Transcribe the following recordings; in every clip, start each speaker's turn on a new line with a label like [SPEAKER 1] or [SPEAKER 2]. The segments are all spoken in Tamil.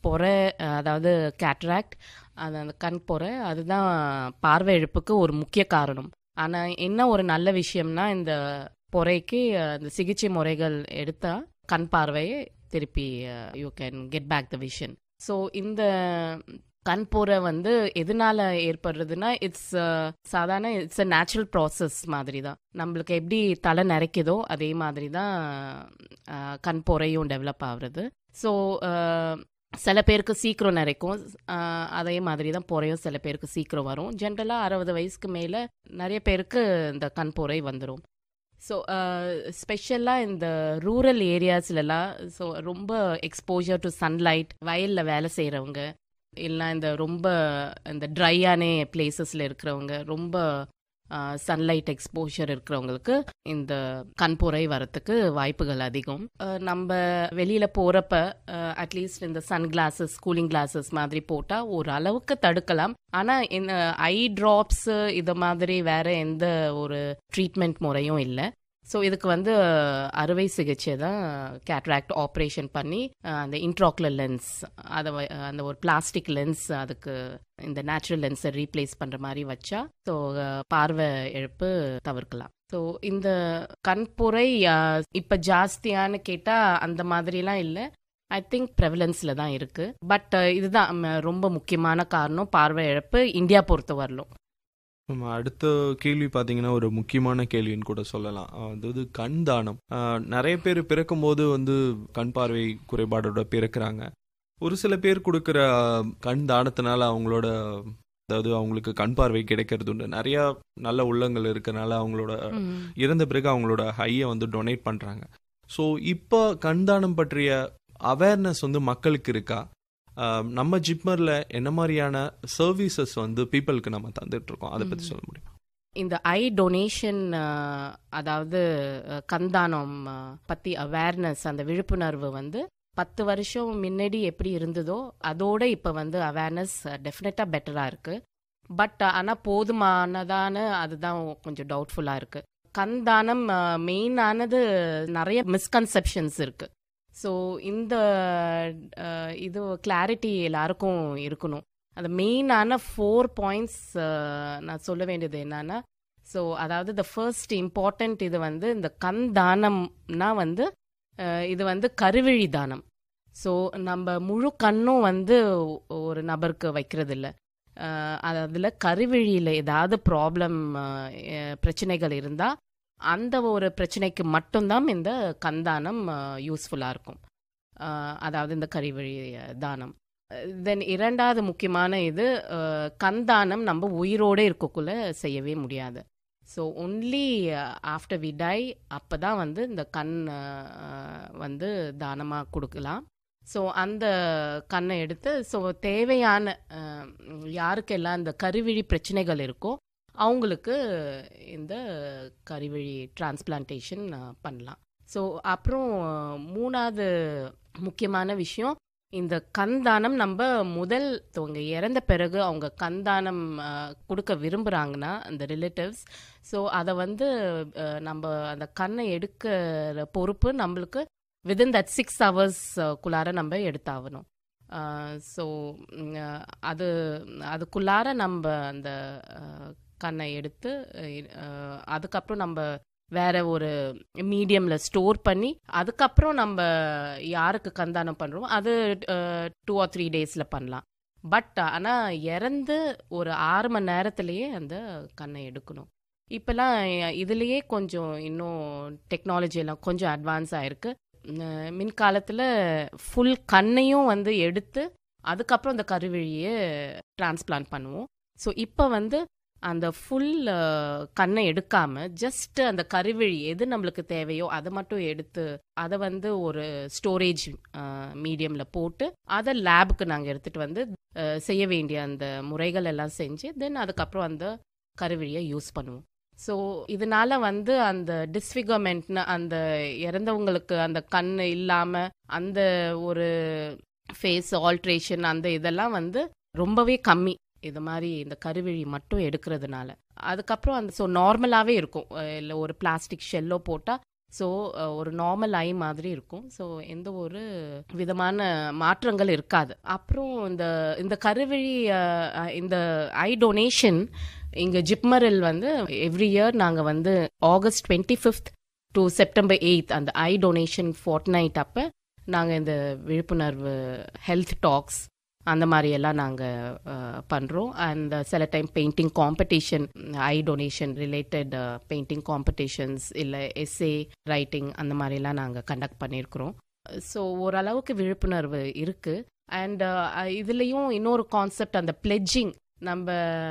[SPEAKER 1] பொறை அஹ், அதாவது கேட்ராக்ட் அது அந்த கண் பொறை அதுதான் பார்வை இழப்புக்கு ஒரு முக்கிய காரணம் ஆனால் என்ன ஒரு நல்ல விஷயம்னா இந்த பொறைக்கு அஹ், இந்த சிகிச்சை முறைகள் எடுத்தா கண் பார்வையை திருப்பி you can get back the vision so இந்த கண் பொறை வந்து எதனால ஏற்படுறதுன்னா இட்ஸ் சாதாரண இட்ஸ் அ நேச்சுரல் ப்ராசஸ் மாதிரி தான் நம்மளுக்கு எப்படி தலை நிறைக்குதோ அதே மாதிரி தான் அஹ், கண் பொறையும் டெவலப் ஆகுறது ஸோ சில பேருக்கு சீக்கிரம் நிறைக்கும் அஹ், அதே மாதிரி தான் பொறையும் சில பேருக்கு சீக்கிரம் வரும் ஜென்ரலாக அறுபது வயசுக்கு மேலே நிறைய பேருக்கு இந்த கண் பொறை வந்துடும் ஸோ ஸ்பெஷலாக இந்த ரூரல் ஏரியாஸ்லலாம் ஸோ ரொம்ப எக்ஸ்போஜர் டு சன்லைட் வயலில் வேலை செய்கிறவங்க இல்லை இந்த ரொம்ப இந்த ட்ரையான பிளேசஸில் இருக்கிறவங்க ரொம்ப சன்லைட் எக்ஸ்போஷர் இருக்கிறவங்களுக்கு இந்த கண்புரை வரத்துக்கு வாய்ப்புகள் அதிகம் அஹ், நம்ம வெளியில் போகிறப்ப அட்லீஸ்ட் இந்த சன் கிளாஸஸ் கூலிங் கிளாஸஸ் மாதிரி போட்டால் ஒரு அளவுக்கு தடுக்கலாம் ஆனால் இந்த ஐ ட்ராப்ஸ் இது மாதிரி வேற எந்த ஒரு ட்ரீட்மெண்ட் முறையும் இல்லை ஸோ இதுக்கு வந்து அஹ், அறுவை சிகிச்சை தான் கேட்ராக்ட் ஆப்ரேஷன் பண்ணி அஹ், அந்த இன்ட்ராக்குலர் லென்ஸ் அதை வ- அந்த ஒரு பிளாஸ்டிக் லென்ஸ் அதுக்கு இந்த நேச்சுரல் லென்ஸை ரீப்ளேஸ் பண்ணுற மாதிரி வச்சா ஸோ பார்வை இழப்பு தவிர்க்கலாம் ஸோ இந்த கண்புரை அஹ், இப்ப ஜாஸ்தியான்னு கேட்டா அந்த மாதிரிலாம் இல்லை ஐ திங்க் ப்ரெவலன்ஸில் தான் இருக்கு பட் இதுதான் ம, ரொம்ப முக்கியமான காரணம் பார்வை இழப்பு இந்தியா பொறுத்த வரலும்
[SPEAKER 2] நம்ம அடுத்த கேள்வி பார்த்தீங்கன்னா ஒரு முக்கியமான கேள்வின்னு கூட சொல்லலாம் அதாவது கண் தானம் ஆஹ் நிறைய பேர் பிறக்கும் போது வந்து கண் பார்வை குறைபாடோட பிறக்கிறாங்க ஒரு சில பேர் கொடுக்குற ஆஹ், கண் தானத்தினால அவங்களோட அதாவது அவங்களுக்கு கண் பார்வை கிடைக்கிறது உண்டு நிறைய நல்ல உள்ளங்கள் இருக்கனால அவங்களோட இறந்த பிறகு அவங்களோட ஹையை வந்து டொனேட் பண்றாங்க ஸோ இப்போ கண் தானம் பற்றிய அவேர்னஸ் வந்து மக்களுக்கு இருக்கா ஆஹ் நம்ம ஜிப்மர்ல என்ன மாதிரியான சர்வீசஸ் வந்து பீப்புளுக்கு நம்ம தந்துட்டு இருக்கோம் அதை பத்தி சொல்ல முடியும்
[SPEAKER 1] இந்த ஐ டொனேஷன் அதாவது அஹ், கண்தானம் அஹ், பத்தி அவேர்னஸ் அந்த விழிப்புணர்வு வந்து பத்து வருஷம் முன்னாடி எப்படி இருந்ததோ அதோட இப்போ வந்து அவேர்னஸ் டெஃபினட்டாக பெட்டராக இருக்கு பட் ஆனால் போதுமானதான அதுதான் கொஞ்சம் டவுட்ஃபுல்லாக இருக்கு கண் தானம் மெயினானது நிறைய மிஸ்கன்செப்ஷன்ஸ் இருக்கு ஸோ இந்த அஹ், இது கிளாரிட்டி எல்லாருக்கும் இருக்கணும் அந்த மெயினான ஃபோர் பாயிண்ட்ஸ் நான் சொல்ல வேண்டியது என்னன்னா ஸோ அதாவது த ஃபர்ஸ்ட் இம்பார்ட்டன்ட் இது வந்து இந்த கண் தானம்னா வந்து அஹ், இது வந்து கருவிழி தானம் ஸோ நம்ம முழு கண்ணும் வந்து ஒரு நபருக்கு வைக்கிறது இல்லை அதில் கருவிழியில் ஏதாவது ப்ராப்ளம் பிரச்சனைகள் இருந்தால் அந்த ஒரு பிரச்சனைக்கு மட்டும்தான் இந்த கண்தானம் யூஸ்ஃபுல்லாக இருக்கும் அஹ், அதாவது இந்த கருவிழி அஹ், தானம் தென் இரண்டாவது முக்கியமான இது அஹ், கண்தானம் நம்ம உயிரோடு இருக்கக்குள்ள செய்யவே முடியாது so only after we die அப்போ தான் வந்து இந்த கண் அஹ், வந்து தானமாக கொடுக்கலாம் ஸோ அந்த கண்ணை எடுத்து ஸோ தேவையான அஹ், யாருக்கெல்லாம் இந்த கருவிழி பிரச்சனைகள் இருக்கோ அவங்களுக்கு இந்த கருவிழி டிரான்ஸ்பிளான்டேஷன் பண்ணலாம் ஸோ அப்புறம் மூணாவது முக்கியமான விஷயம் இந்த கண்தானம் நம்ம முதல் அவங்க இறந்த பிறகு அவங்க கண்தானம் அஹ், கொடுக்க விரும்புகிறாங்கன்னா அந்த ரிலேட்டிவ்ஸ் ஸோ அதை வந்து அஹ், நம்ம அந்த கண்ணை எடுக்கிற பொறுப்பு நம்மளுக்கு வித்தின் தட் சிக்ஸ் ஹவர்ஸ்க்குள்ளார நம்ம எடுத்தாகணும் ஸோ அது அதுக்குள்ளார நம்ம அந்த அஹ், கண்ணை எடுத்து அஹ், அதுக்கப்புறம் நம்ம வேற ஒரு மீடியம்ல ஸ்டோர் பண்ணி அதுக்கப்புறம் நம்ம யாருக்கு கந்தானம் பண்றோம் அது டூ ஆர் த்ரீ டேஸ்ல பண்ணலாம் பட் ஆனா இறந்து ஒரு ஆறு மணி நேரத்திலேயே அந்த கண்ணை எடுக்கணும் இப்பெல்லாம் இதுலயே கொஞ்சம் இன்னும் டெக்னாலஜி எல்லாம் கொஞ்சம் அட்வான்ஸ் ஆயிருக்கு அஹ் மின்காலத்துல ஃபுல் கண்ணையும் வந்து எடுத்து அதுக்கப்புறம் அந்த கருவிழியை டிரான்ஸ்பிளான்ட் பண்ணுவோம் ஸோ இப்போ வந்து அந்த ஃபுல் கண்ணை எடுக்காம ஜஸ்ட் அந்த கருவிழி எது நம்மளுக்கு தேவையோ அதை மட்டும் எடுத்து அதை வந்து ஒரு ஸ்டோரேஜ் மீடியம்ல போட்டு அதை லேபுக்கு நாங்கள் எடுத்துட்டு வந்து அஹ், செய்ய வேண்டிய அந்த முறைகள் எல்லாம் செஞ்சு தென் அதுக்கப்புறம் அந்த கருவிழியை யூஸ் பண்ணுவோம் ஸோ இதனால வந்து அந்த டிஸ்ஃபிகர்மெண்ட்னு அந்த இறந்தவங்களுக்கு அந்த கண் இல்லாம அந்த ஒரு ஃபேஸ் ஆல்ட்ரேஷன் அந்த இதெல்லாம் வந்து ரொம்பவே கம்மி இது மாதிரி இந்த கருவிழி மட்டும் எடுக்கிறதுனால அதுக்கப்புறம் அந்த ஸோ நார்மலாகவே இருக்கும் இல்லை ஒரு பிளாஸ்டிக் ஷெல்லோ போட்டால் ஸோ ஒரு நார்மல் ஐ மாதிரி இருக்கும் ஸோ எந்த ஒரு விதமான மாற்றங்கள் இருக்காது அப்புறம் இந்த இந்த கருவழி அஹ், அஹ், இந்த ஐ டொனேஷன் இங்கே ஜிப்மரில் வந்து எவ்ரி இயர் நாங்கள் வந்து August twenty fifth to September eighth அந்த ஐ டொனேஷன் ஃபோர்ட் நைட் அப்போ நாங்கள் இந்த விழிப்புணர்வு ஹெல்த் டாக்ஸ் அந்த மாதிரி எல்லாம் நாங்கள் பண்ணுறோம் அண்ட் சில time painting competition eye donation related painting காம்படிஷன்ஸ் இல்லை எஸ்ஏ ரைட்டிங் அந்த மாதிரிலாம் நாங்கள் கண்டக்ட் பண்ணியிருக்கிறோம் ஸோ ஓரளவுக்கு விழிப்புணர்வு இருக்குது அண்ட் இதுலேயும் இன்னொரு கான்செப்ட் அந்த பிளெட்ஜிங் நம்ம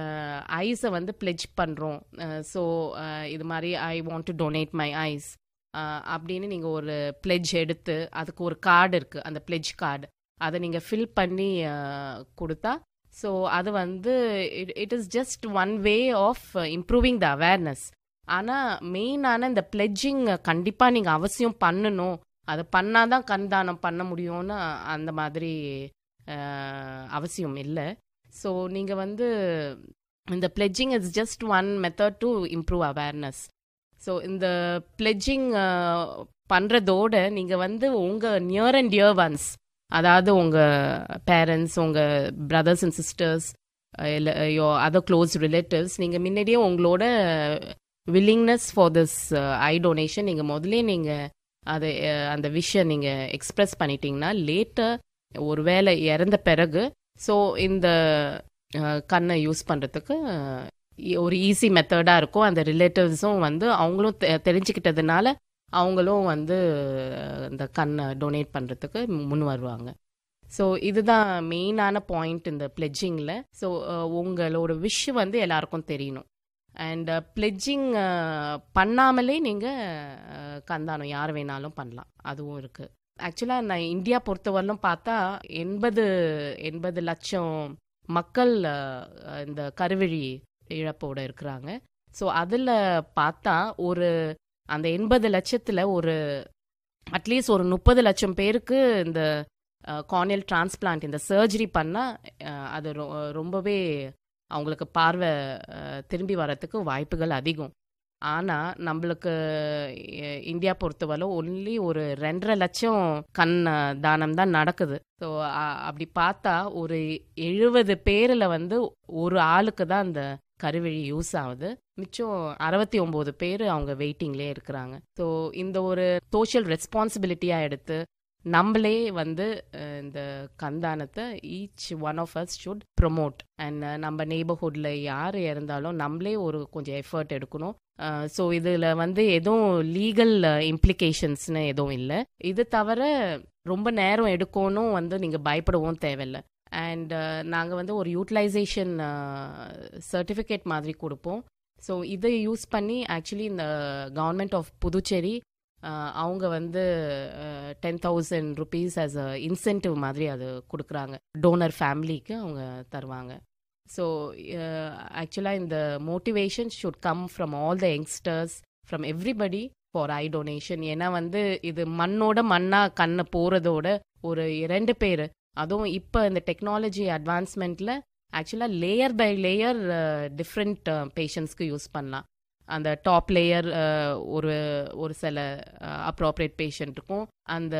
[SPEAKER 1] ஐஸை வந்து பிளெட்ஜ் பண்ணுறோம் ஸோ இது மாதிரி I want to donate my eyes அப்படின்னு நீங்கள் ஒரு பிளெட்ஜ் எடுத்து அதுக்கு ஒரு கார்டு இருக்குது அந்த பிளெட்ஜ் கார்டு அதை நீங்கள் ஃபில் பண்ணி அஹ், கொடுத்தா ஸோ அது வந்து it is just one way of improving the awareness ஆனால் மெயினான இந்த பிளெட்ஜிங் கண்டிப்பாக நீங்கள் அவசியம் பண்ணணும் அதை பண்ணாதான் கண் தானம் பண்ண முடியும்னு அந்த மாதிரி அஹ், அவசியம் இல்லை ஸோ நீங்கள் வந்து இந்த pledging is just one method to improve awareness so இந்த பிளெட்ஜிங் பண்ணுறதோட நீங்கள் வந்து உங்கள் நியர் அண்ட் டியர் ஒன்ஸ் அதாவது உங்கள் பேரண்ட்ஸ் உங்கள் பிரதர்ஸ் அண்ட் சிஸ்டர்ஸ் இல்லை யோ அதர் க்ளோஸ் ரிலேட்டிவ்ஸ் நீங்கள் முன்னாடியே உங்களோட willingness for this eye donation நீங்கள் முதல்ல நீங்கள் அதை அஹ், அந்த விஷயம் நீங்கள் எக்ஸ்பிரஸ் பண்ணிட்டீங்கன்னா லேட்டர் ஒருவேளை இறந்த பிறகு ஸோ இந்த அஹ், கண்ணை யூஸ் பண்ணுறதுக்கு ஒரு ஈஸி மெத்தடாக இருக்கும் அந்த ரிலேட்டிவ்ஸும் வந்து அவங்களும் தெ- தெரிஞ்சுக்கிட்டதுனால அவங்களும் வந்து அஹ், இந்த கண்ணை டொனேட் பண்ணுறதுக்கு முன் வருவாங்க ஸோ இதுதான் மெயினான பாயிண்ட் இந்த பிளெட்ஜிங்கில் ஸோ உங்களோட விஷ் வந்து எல்லாருக்கும் தெரியணும் அண்ட் பிளெட்ஜிங் பண்ணாமலே நீங்கள் கந்தானம் யார் வேணாலும் பண்ணலாம் அதுவும் இருக்குது ஆக்சுவலாக நான் இந்தியா பொறுத்தவரையிலும் பார்த்தா எண்பது எண்பது லட்சம் மக்கள் அஹ், இந்த கருவழி இழப்போட இருக்கிறாங்க ஸோ அதில் பார்த்தா ஒரு அந்த எண்பது லட்சத்தில் ஒரு அட்லீஸ்ட் ஒரு முப்பது லட்சம் பேருக்கு இந்த கார்னியல் டிரான்ஸ்பிளான்ட் இந்த சர்ஜரி பண்ணால் அது ரொ- ரொம்பவே அவங்களுக்கு பார்வை அஹ், திரும்பி வரத்துக்கு வாய்ப்புகள் அதிகம் ஆனால் நம்மளுக்கு அஹ், இந்தியா பொறுத்தவரை ஒன்லி ஒரு ரெண்டரை லட்சம் கண் அஹ், தானம் தான் நடக்குது ஸோ அப்படி பார்த்தா ஒரு எழுபது பேரில் வந்து ஒரு ஆளுக்கு தான் அந்த கருவழி யூஸ் ஆகுது மிச்சம் அறுபத்தி ஒம்பது பேர் அவங்க வெயிட்டிங்லேயே இருக்கிறாங்க ஸோ இந்த ஒரு சோஷியல் ரெஸ்பான்சிபிலிட்டியாக எடுத்து நம்மளே வந்து அஹ், இந்த கந்தானத்தை each one of us should promote and நம்ம நெய்பர்ஹுட்டில் யார் இருந்தாலும் நம்மளே ஒரு கொஞ்சம் எஃபர்ட் எடுக்கணும் ஸோ இதில் வந்து எதுவும் லீகல் இம்ப்ளிகேஷன்ஸ்னு எதுவும் இல்லை இது தவிர ரொம்ப நேரம் எடுக்கணும் வந்து நீங்கள் பயப்படவும் தேவையில்லை அண்ட் நாங்கள் வந்து ஒரு யூட்டிலைசேஷன் சர்டிஃபிகேட் மாதிரி கொடுப்போம் ஸோ இதை யூஸ் பண்ணி ஆக்சுவலி இந்த கவர்மெண்ட் ஆஃப் புதுச்சேரி அஹ், அவங்க வந்து ten thousand rupees as a incentive மாதிரி அது கொடுக்குறாங்க டோனர் ஃபேமிலிக்கு அவங்க தருவாங்க ஸோ ஆக்சுவலாக இந்த motivation should come from all the youngsters from everybody for eye donation ஏன்னா வந்து இது மண்ணோட மண்ணாக கண்ணை போகிறதோட ஒரு இரண்டு பேர் அதுவும் இப்போ இந்த டெக்னாலஜி அட்வான்ஸ்மெண்ட்டில் ஆக்சுவலாக லேயர் பை லேயர் டிஃப்ரெண்ட் பேஷண்ட்ஸ்க்கு யூஸ் பண்ணலாம் அந்த டாப் லேயர் ஒரு ஒரு சில அப்ராப்ரியேட் பேஷண்ட்டுக்கும் அந்த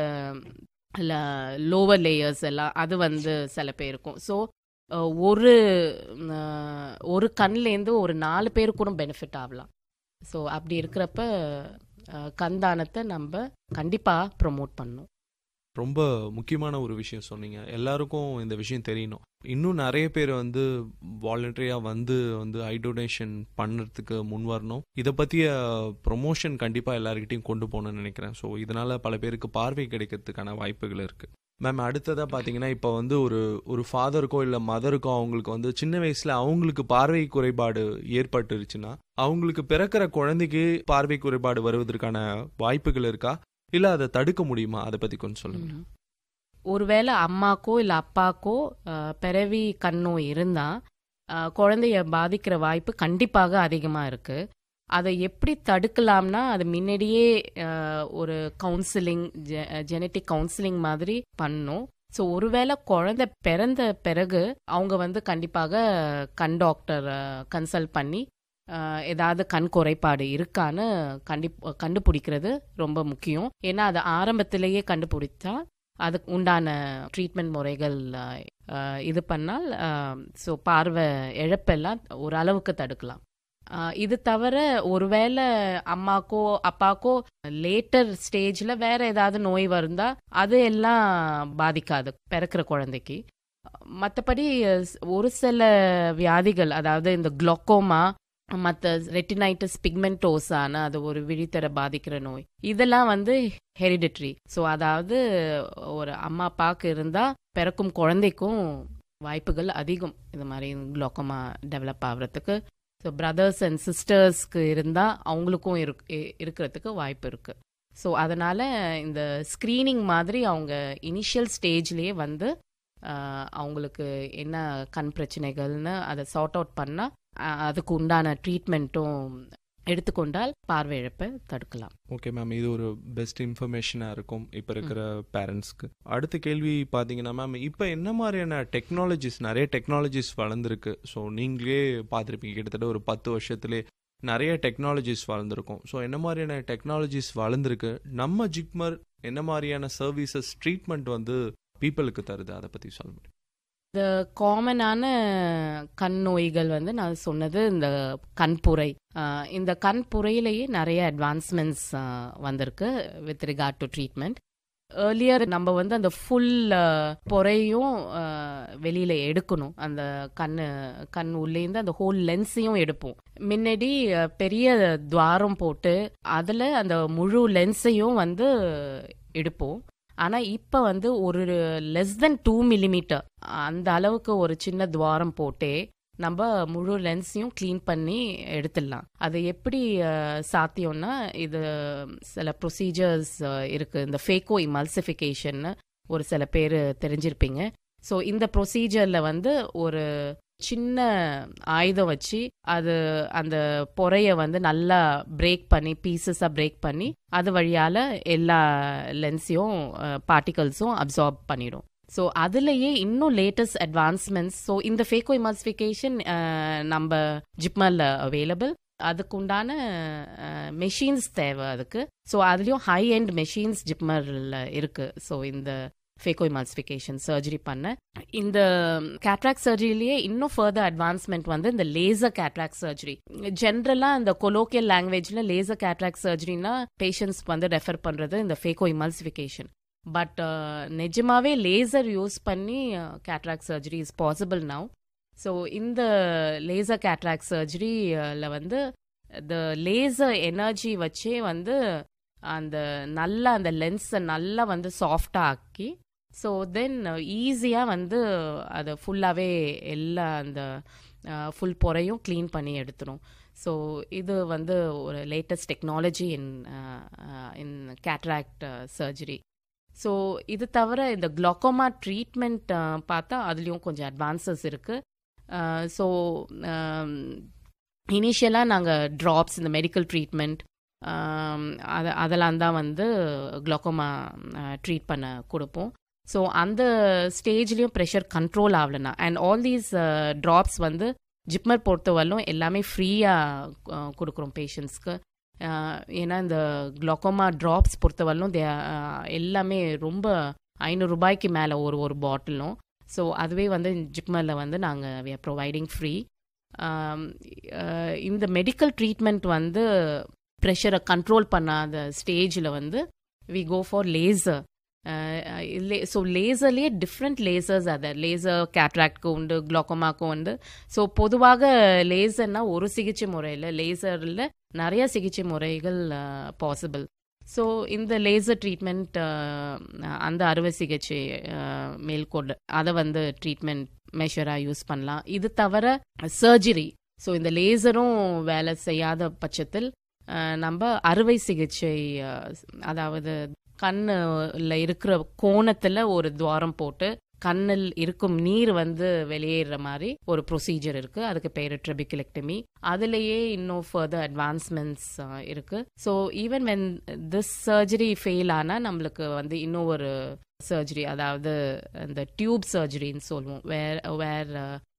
[SPEAKER 1] லோவர் லேயர்ஸ் எல்லாம் அது வந்து சில பேருக்கும் ஸோ ஒரு அஹ், ஒரு கண்லேருந்து ஒரு நாலு பேருக்கு கூட பெனிஃபிட் ஆகலாம் ஸோ அப்படி இருக்கிறப்ப அஹ், கண்தானத்தை நம்ம கண்டிப்பாக ப்ரொமோட் பண்ணணும்
[SPEAKER 2] ரொம்ப முக்கியமான ஒரு விஷயம் சொன்னீங்க எல்லாருக்கும் இந்த விஷயம் தெரியணும் இன்னும் நிறைய பேர் வந்து வாலண்டரியாக வந்து வந்து ஐ டொனேஷன் பண்ணுறதுக்கு முன் வரணும் இதை பற்றிய ப்ரொமோஷன் கண்டிப்பாக எல்லாருக்கிட்டையும் கொண்டு போகணும்னு நினைக்கிறேன் ஸோ இதனால் பல பேருக்கு பார்வை கிடைக்கிறதுக்கான வாய்ப்புகள் இருக்குது மேம் அடுத்ததாக பார்த்தீங்கன்னா இப்போ வந்து ஒரு ஒரு ஃபாதருக்கோ இல்லை மதருக்கோ அவங்களுக்கு வந்து சின்ன வயசில் அவங்களுக்கு பார்வை குறைபாடு ஏற்பட்டுருச்சுன்னா அவங்களுக்கு பிறக்கிற குழந்தைக்கு பார்வை குறைபாடு வருவதற்கான வாய்ப்புகள் இருக்கா இல்லை அதை தடுக்க முடியுமா அதை பற்றி கொஞ்சம் சொல்லுங்க
[SPEAKER 1] ம். ஒருவேளை அம்மாக்கோ இல்லை அப்பாக்கோ அஹ், பிறவி கண்ணோ இருந்தால் குழந்தைய பாதிக்கிற வாய்ப்பு கண்டிப்பாக அதிகமாக இருக்குது அதை எப்படி தடுக்கலாம்னா அது முன்னாடியே அஹ், ஒரு கவுன்சிலிங் ஜெனட்டிக் கவுன்சிலிங் மாதிரி பண்ணும் ஸோ ஒருவேளை குழந்தை பிறந்த பிறகு அவங்க வந்து கண்டிப்பாக கண் டாக்டர் கன்சல்ட் பண்ணி அஹ், ஏதாவது கண் குறைபாடு இருக்கான்னு கண்டி கண்டுபிடிக்கிறது ரொம்ப முக்கியம் ஏன்னா அது ஆரம்பத்திலேயே கண்டுபிடிச்சா அதுக்கு உண்டான ட்ரீட்மெண்ட் முறைகள் அஹ், அஹ், இது பண்ணால் ஸோ பார்வை இழப்பெல்லாம் ஓரளவுக்கு தடுக்கலாம் அஹ், இது தவிர ஒருவேளை அம்மாக்கோ அப்பாக்கோ லேட்டர் ஸ்டேஜில் வேற ஏதாவது நோய் வருந்தா அது எல்லாம் பாதிக்காது பிறக்கிற குழந்தைக்கு மற்றபடி ஒரு சில வியாதிகள் அதாவது இந்த குளோக்கோமா மற்ற ரெட்டினைட்டிஸ் பிக்மெண்டோஸான அது ஒரு விழித்தர பாதிக்கிற நோய் இதெல்லாம் வந்து ஹெரிடிட்ரி ஸோ அதாவது ஒரு அம்மா அப்பாவுக்கு இருந்தால் பிறக்கும் குழந்தைக்கும் வாய்ப்புகள் அதிகம் இது மாதிரி குளோக்கோமா டெவலப் ஆகுறதுக்கு ஸோ பிரதர்ஸ் அண்ட் சிஸ்டர்ஸ்க்கு இருந்தால் அவங்களுக்கும் இருக் இ- இருக்கிறதுக்கு வாய்ப்பு இருக்குது ஸோ அதனால் இந்த ஸ்க்ரீனிங் மாதிரி அவங்க இனிஷியல் ஸ்டேஜ்லேயே வந்து ஆஹ், அவங்களுக்கு என்ன கண் பிரச்சனைகள்னு அதை சார்ட் அவுட் பண்ணால் அதுக்கு உண்டான ட்ரீட்மெண்ட்டும் எடுத்துக்கொண்டால் பார்வை இழப்பை தடுக்கலாம்
[SPEAKER 2] ஓகே மேம் இது ஒரு பெஸ்ட் இன்ஃபர்மேஷனாக இருக்கும் இப்போ இருக்கிற பேரண்ட்ஸ்க்கு அடுத்த கேள்வி பார்த்தீங்கன்னா மேம் இப்போ என்ன மாதிரியான டெக்னாலஜிஸ் நிறைய டெக்னாலஜிஸ் வளர்ந்துருக்கு ஸோ நீங்களே பார்த்துருப்பீங்க கிட்டத்தட்ட ஒரு பத்து வருஷத்துலேயே நிறைய டெக்னாலஜிஸ் வளர்ந்துருக்கும் ஸோ என்ன மாதிரியான டெக்னாலஜிஸ் வளர்ந்துருக்கு நம்ம ஜிக்மர் என்ன மாதிரியான சர்வீசஸ் ட்ரீட்மெண்ட் வந்து பீப்புளுக்கு தருது அதை பற்றி சொல்ல முடியும்
[SPEAKER 1] இந்த காமனான கண் நோய்கள் வந்து நான் சொன்னது இந்த கண்புரை ஆஹ் இந்த கண்புரையிலேயே நிறைய அட்வான்ஸ்மெண்ட்ஸ் வந்திருக்கு with regard to treatment earlier நம்ம வந்து அந்த ஃபுல் பொறையும் ஆஹ், வெளியில எடுக்கணும் அந்த கண்ணு கண் உள்ளேந்து அந்த ஹோல் லென்ஸையும் எடுப்போம் முன்னாடி ஆஹ், பெரிய துவாரம் போட்டு அதுல அந்த முழு லென்ஸையும் வந்து எடுப்போம் ஆனா இப்ப வந்து ஒரு லெஸ் தென் டூ மில்லிமீட்டர் அந்த அளவுக்கு ஒரு சின்ன துவாரம் போட்டே நம்ம முழு லென்ஸையும் க்ளீன் பண்ணி எடுத்துடலாம் அது எப்படி அஹ், சாத்தியம்னா இது சில ப்ரொசீஜர்ஸ் இருக்கு இந்த ஃபேக்கோ இமல்சிஃபிகேஷன் ஒரு சில பேர் தெரிஞ்சிருப்பீங்க ஸோ இந்த ப்ரொசீஜர்ல வந்து ஒரு சின்ன ஆயுதம் வச்சு அது அந்த பொறைய வந்து நல்லா பிரேக் பண்ணி பீசஸாக பிரேக் பண்ணி அது வழியால எல்லா லென்ஸையும் பார்ட்டிகல்ஸும் அப்சார்ப் பண்ணிடும் ஸோ அதுலயே இன்னும் லேட்டஸ்ட் அட்வான்ஸ்மெண்ட்ஸ் ஸோ இந்த ஃபேக்கோ இமால்சிஃபிகேஷன் நம்ம ஜிப்மல்ல அவைலபிள் அதுக்கு உண்டான மெஷின்ஸ் தேவை அதுக்கு ஸோ அதுலேயும் ஹை எண்ட் மெஷின்ஸ் ஜிப்மரில் இருக்கு ஸோ இந்த ஃபேக்கோ இமால்சிஃபிகேஷன் சர்ஜரி பண்ண இந்த கேட்ராக் சர்ஜரியிலேயே இன்னும் ஃபர்தர் அட்வான்ஸ்மெண்ட் வந்து இந்த லேசர் கேட்ராக் சர்ஜரி ஜென்ரலாக இந்த கொலோக்கியல் லாங்குவேஜில் லேசர் கேட்ராக் சர்ஜரினா பேஷண்ட்ஸ் வந்து ரெஃபர் பண்ணுறது இந்த ஃபேக்கோ இமல்சிஃபிகேஷன் பட் நிஜமாவே லேசர் யூஸ் பண்ணி cataract surgery is possible now so இந்த லேசர் கேட்ராக் சர்ஜரியில் வந்து இந்த லேசர் எனர்ஜி வச்சே வந்து அந்த நல்லா அந்த லென்ஸை நல்லா வந்து சாஃப்டாக ஆக்கி ஸோ தென் ஈஸியாக வந்து அதை ஃபுல்லாகவே எல்லா அந்த ஃபுல் பொறையும் க்ளீன் பண்ணி எடுத்துரும் ஸோ இது வந்து ஒரு latest technology in in cataract surgery so இது தவிர இந்த குளோக்கோமா ட்ரீட்மெண்ட் பார்த்தா அதுலேயும் கொஞ்சம் அட்வான்சஸ் இருக்குது ஸோ இனிஷியலாக நாங்கள் ட்ராப்ஸ் இந்த மெடிக்கல் ட்ரீட்மெண்ட் அது அதெல்லாம் தான் வந்து குளோக்கோமா ட்ரீட் பண்ண கொடுப்போம் ஸோ அந்த ஸ்டேஜ்லேயும் ப்ரெஷர் கண்ட்ரோல் ஆகலைன்னா அண்ட் ஆல் தீஸ் ட்ராப்ஸ் வந்து ஜிப்மர் பொறுத்தவரையிலும் எல்லாமே ஃப்ரீயாக கொடுக்குறோம் பேஷண்ட்ஸ்க்கு ஏன்னா இந்த குளோக்கோமா ட்ராப்ஸ் பொறுத்தவரையிலும் தே எல்லாமே ரொம்ப ஐநூறு ரூபாய்க்கு மேலே ஒரு ஒரு பாட்டிலும் ஸோ அதுவே வந்து ஜிப்மரில் வந்து நாங்கள் வி ஆர் ப்ரொவைடிங் ஃப்ரீ இந்த மெடிக்கல் ட்ரீட்மெண்ட் வந்து ப்ரெஷரை கண்ட்ரோல் பண்ணாத ஸ்டேஜில் வந்து we go for laser so லேசர்லேயே டிஃப்ரெண்ட் லேசர்ஸ் அதை லேசர் கேட்ராக்ட்க்கு உண்டு குளோக்கோமாக்கு உண்டு ஸோ பொதுவாக லேசர்னா ஒரு சிகிச்சை முறையில் லேசரில் நிறைய சிகிச்சை முறைகள் பாசிபிள் ஸோ இந்த லேசர் ட்ரீட்மெண்ட் அந்த அறுவை சிகிச்சை மேல்கொண்டு அதை வந்து ட்ரீட்மெண்ட் மெஷராக யூஸ் பண்ணலாம் இது தவிர சர்ஜரி ஸோ இந்த லேசரும் வேலை செய்யாத பட்சத்தில் நம்ம அறுவை சிகிச்சை அதாவது கண்ணில் இருக்கிற கோணத்தில் ஒரு துவாரம் போட்டு கண்ணில் இருக்கும் நீர் வந்து வெளியேற மாதிரி ஒரு ப்ரொசீஜர் இருக்கு அதுக்கு பேர் ட்ரெபிகுலெக்டமி அதுலேயே இன்னும் ஃபர்தர் அட்வான்ஸ்மெண்ட்ஸ் இருக்கு so even when this surgery fail ஆனால் நம்மளுக்கு வந்து இன்னும் ஒரு சர்ஜரி அதாவது இந்த டியூப் சர்ஜரின்னு சொல்லுவோம் வேர் வேர்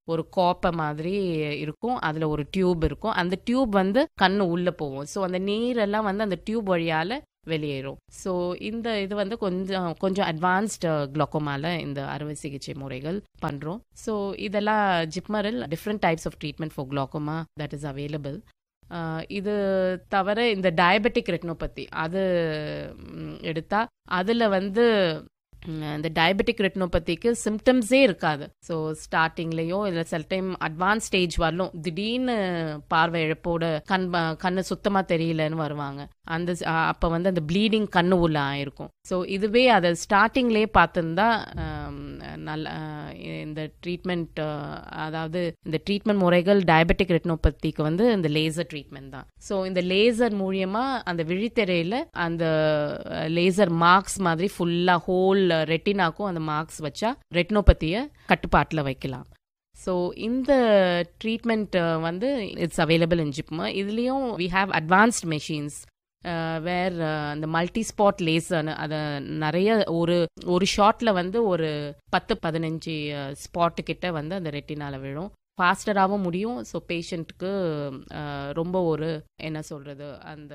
[SPEAKER 1] ஒரு கோப்பை மாதிரி இருக்கும் அதில் ஒரு டியூப் இருக்கும் அந்த டியூப் வந்து கண்ணு உள்ளே போகும் ஸோ அந்த நீரெல்லாம் வந்து அந்த டியூப் வழியால் வெளியேறும் ஸோ இந்த இது வந்து கொஞ்சம் கொஞ்சம் அட்வான்ஸ்டு குளோக்கோமால இந்த அறுவை சிகிச்சை முறைகள் பண்ணுறோம் ஸோ இதெல்லாம் ஜிப்மரில் different types of treatment for glaucoma that is available இது தவிர இந்த டயபெட்டிக் ரெட்டினோபதி அது எடுத்தா அதில் வந்து இந்த டயபெட்டிக் ரெட்டினோபதிக்கு சிம்டம்ஸே இருக்காது ஸோ ஸ்டார்டிங்லேயோ இல்லை சில டைம் அட்வான்ஸ் ஸ்டேஜ் வரலும் திடீர்னு பார்வை இழப்போட கண் கண்ணு சுத்தமாக தெரியலன்னு வருவாங்க அந்த அப்போ வந்து அந்த ப்ளீடிங் கண்ணு உள்ள ஆயிருக்கும் ஸோ இதுவே அதை ஸ்டார்டிங்லேயே பார்த்துருந்தா நல்ல இந்த ட்ரீட்மெண்ட் அதாவது இந்த ட்ரீட்மெண்ட் முறைகள் டயபெட்டிக் ரெட்டினோபதிக்கு வந்து இந்த லேசர் ட்ரீட்மெண்ட் தான் ஸோ இந்த லேசர் மூலியமாக அந்த விழித்திரையில் அந்த லேசர் மார்க்ஸ் மாதிரி ஃபுல்லாக ஹோல் ரெட்டினாக்கும் அந்த மார்க்ஸ் வச்சா ரெட்டினோபதியை கட்டுப்பாட்டில் வைக்கலாம் ஸோ இந்த ட்ரீட்மெண்ட் வந்து இட்ஸ் அவைலபிள் இன் ஜிப்மா இதுலேயும் we have advanced machines where அந்த மல்டி ஸ்பாட் லேசர்னு அதை நிறைய ஒரு ஒரு ஷாட்டில் வந்து ஒரு பத்து பதினஞ்சு ஸ்பாட்டு கிட்ட வந்து அந்த ரெட்டினால விழும் ஃபாஸ்டராகவும் முடியும் ஸோ பேஷண்ட்டுக்கு ரொம்ப ஒரு என்ன சொல்கிறது அந்த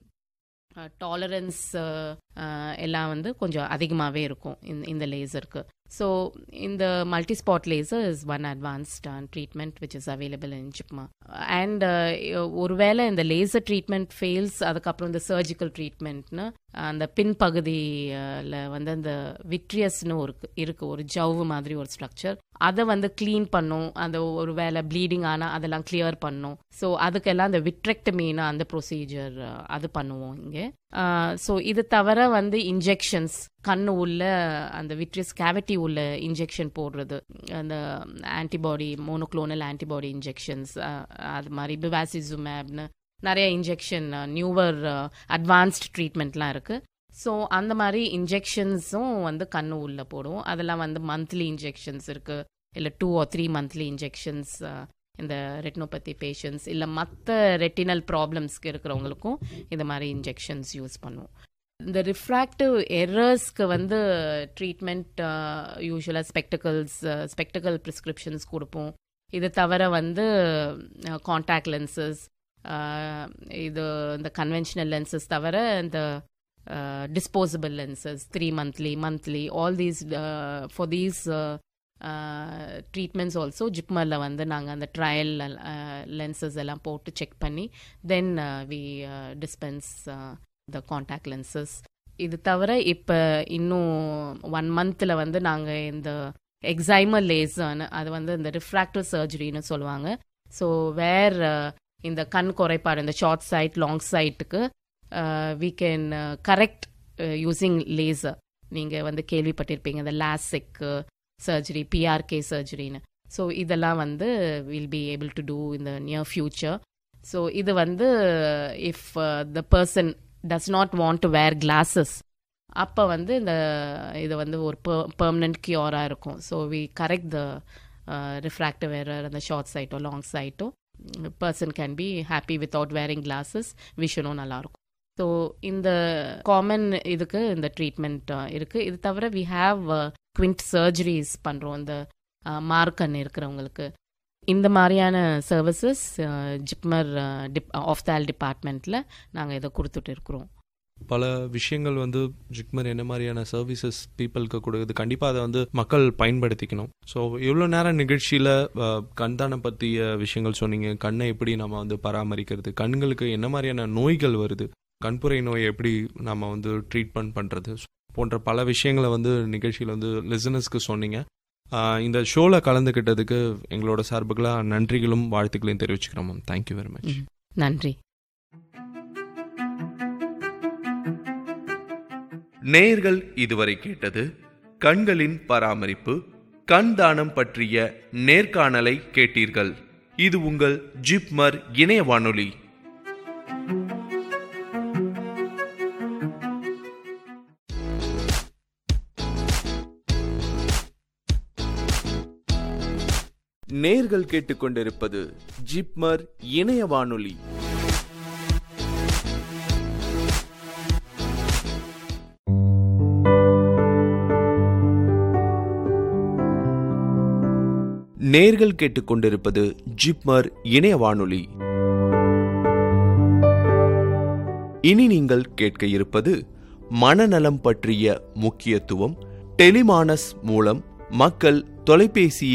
[SPEAKER 1] டாலரன்ஸ் எல்லாம் வந்து கொஞ்சம் அதிகமாகவே இருக்கும் இந்த லேசருக்கு ஸோ இந்த multi spot laser is one advanced treatment which is available in JIPMER and ஒருவேளை இந்த லேசர் ட்ரீட்மெண்ட் ஃபெயில்ஸ் அதுக்கப்புறம் இந்த சர்ஜிக்கல் ட்ரீட்மெண்ட்னு அந்த பின்பகுதியில் வந்து அந்த விட்ரியஸ்னு ஒரு இருக்கு ஒரு ஜவ்வு மாதிரி ஒரு ஸ்ட்ரக்சர் அதை வந்து க்ளீன் பண்ணும் அந்த ஒரு வேலை ப்ளீடிங் ஆனால் அதெல்லாம் கிளியர் பண்ணும் ஸோ அதுக்கெல்லாம் அந்த விட்ரெக்டமீனு அந்த ப்ரொசீஜர் அது பண்ணுவோம் இங்கே ஸோ இது தவிர வந்து இன்ஜெக்ஷன்ஸ் கண்ணு உள்ள அந்த விட்ரியஸ் கேவிட்டி உள்ள இன்ஜெக்ஷன் போடுறது அந்த ஆன்டிபாடி மோனோக்ளோனல் ஆன்டிபாடி இன்ஜெக்ஷன்ஸ் அது மாதிரி பிவாசிசுமேப்னு நிறைய இன்ஜெக்ஷன் நியூவர் அட்வான்ஸ்ட் ட்ரீட்மெண்ட்லாம் இருக்குது ஸோ அந்த மாதிரி இன்ஜெக்ஷன்ஸும் வந்து கண்ணு உள்ளே போடுவோம் அதெல்லாம் வந்து மந்த்லி இன்ஜெக்ஷன்ஸ் இருக்குது இல்லை two or three monthly injections இந்த ரெட்டினோபதி பேஷண்ட்ஸ் இல்லை மற்ற ரெட்டினல் ப்ராப்ளம்ஸ்க்கு இருக்கிறவங்களுக்கும் இந்த மாதிரி இன்ஜெக்ஷன்ஸ் யூஸ் பண்ணுவோம் இந்த ரிஃப்ராக்டிவ் எரர்ஸ்க்கு வந்து ட்ரீட்மெண்ட் யூஸ்வலாக ஸ்பெக்டக்கல்ஸ் ஸ்பெக்டக்கல் ப்ரிஸ்கிரிப்ஷன்ஸ் கொடுப்போம் இது தவிர வந்து காண்டாக்ட் லென்சஸ் இது இந்த கன்வென்ஷனல் லென்சஸ் தவிர இந்த disposable lenses three monthly monthly all these for these treatments also ஜிப்மரில் வந்து நாங்கள் அந்த ட்ரையல் லென்சஸ் எல்லாம் போட்டு செக் பண்ணி then we dispense the contact lenses இது தவிர இப்போ இன்னும் ஒன் மந்தில் வந்து நாங்கள் இந்த எக்ஸைமர் லேசர்னு அது வந்து இந்த ரிஃப்ராக்டிவ் சர்ஜரின்னு சொல்லுவாங்க ஸோ வேர் இந்த கண் குறைபாடு இந்த ஷார்ட் சைட் லாங் சைட்டுக்கு we can correct using laser நீங்கள் வந்து கேள்விப்பட்டிருப்பீங்க இந்த லாசிக்கு சர்ஜரி பிஆர்கே சர்ஜரின்னு ஸோ இதெல்லாம் வந்து will be able to do இந்த நியர் ஃபியூச்சர் ஸோ இது வந்து if the person does not want to wear glasses அப்போ வந்து இந்த இது வந்து ஒரு பெர்மனன்ட் கியூராக இருக்கும் so we correct the refractive error அந்த ஷார்ட் சைட்டோ லாங் சைட்டோ person can be happy without wearing classes விஷனும் நல்லாயிருக்கும் ஸோ இந்த காமன் இதுக்கு இந்த ட்ரீட்மெண்ட் இருக்குது இது தவிர வி ஹாவ் குவிண்ட் சர்ஜரிஸ் பண்ணுறோம் இந்த மார்க்கன் இருக்கிறவங்களுக்கு இந்த மாதிரியான சர்வீசஸ் ஜிப்மர் டிப் ஆஃப்தால் டிபார்ட்மெண்ட்டில் நாங்கள் இதை கொடுத்துட்டு இருக்கிறோம்
[SPEAKER 2] பல விஷயங்கள் வந்து ஜிக்மர் என்ன மாதிரியான சர்வீசஸ் பீப்புளுக்கு கொடுக்குது கண்டிப்பாக அதை வந்து மக்கள் பயன்படுத்திக்கணும் ஸோ இவ்வளோ நேரம் நிகழ்ச்சியில் கண்தானம் பற்றிய விஷயங்கள் சொன்னீங்க கண்ணை எப்படி நம்ம வந்து பராமரிக்கிறது கண்களுக்கு என்ன மாதிரியான நோய்கள் வருது கண்புரை நோய் எப்படி நம்ம வந்து ட்ரீட்மெண்ட் பண்ணுறது போன்ற பல விஷயங்களை வந்து நிகழ்ச்சியில் வந்து லிசனர்ஸ்க்கு சொன்னீங்க இந்த ஷோவில் கலந்துக்கிட்டதுக்கு எங்களோட சார்புகளாக நன்றிகளும் வாழ்த்துக்களையும் தெரிவிச்சுக்கிறோம் மேம் தேங்க்யூ வெரி மச்
[SPEAKER 1] நன்றி
[SPEAKER 3] நேர்கள் இதுவரை கேட்டது கண்களின் பராமரிப்பு கண் தானம் பற்றிய நேர்காணலை கேட்டீர்கள் இது உங்கள் ஜிப்மர் இணைய வானொலி நேர்கள் கேட்டுக்கொண்டிருப்பது ஜிப்மர் இணைய வானொலி நேர்கள் கேட்டுக்கொண்டிருப்பது ஜிப்மர் இணைய வானொலி இனி நீங்கள் கேட்க இருப்பது மனநலம் பற்றிய முக்கியத்துவம் டெலிமானஸ் மூலம் மக்கள் தொலைபேசி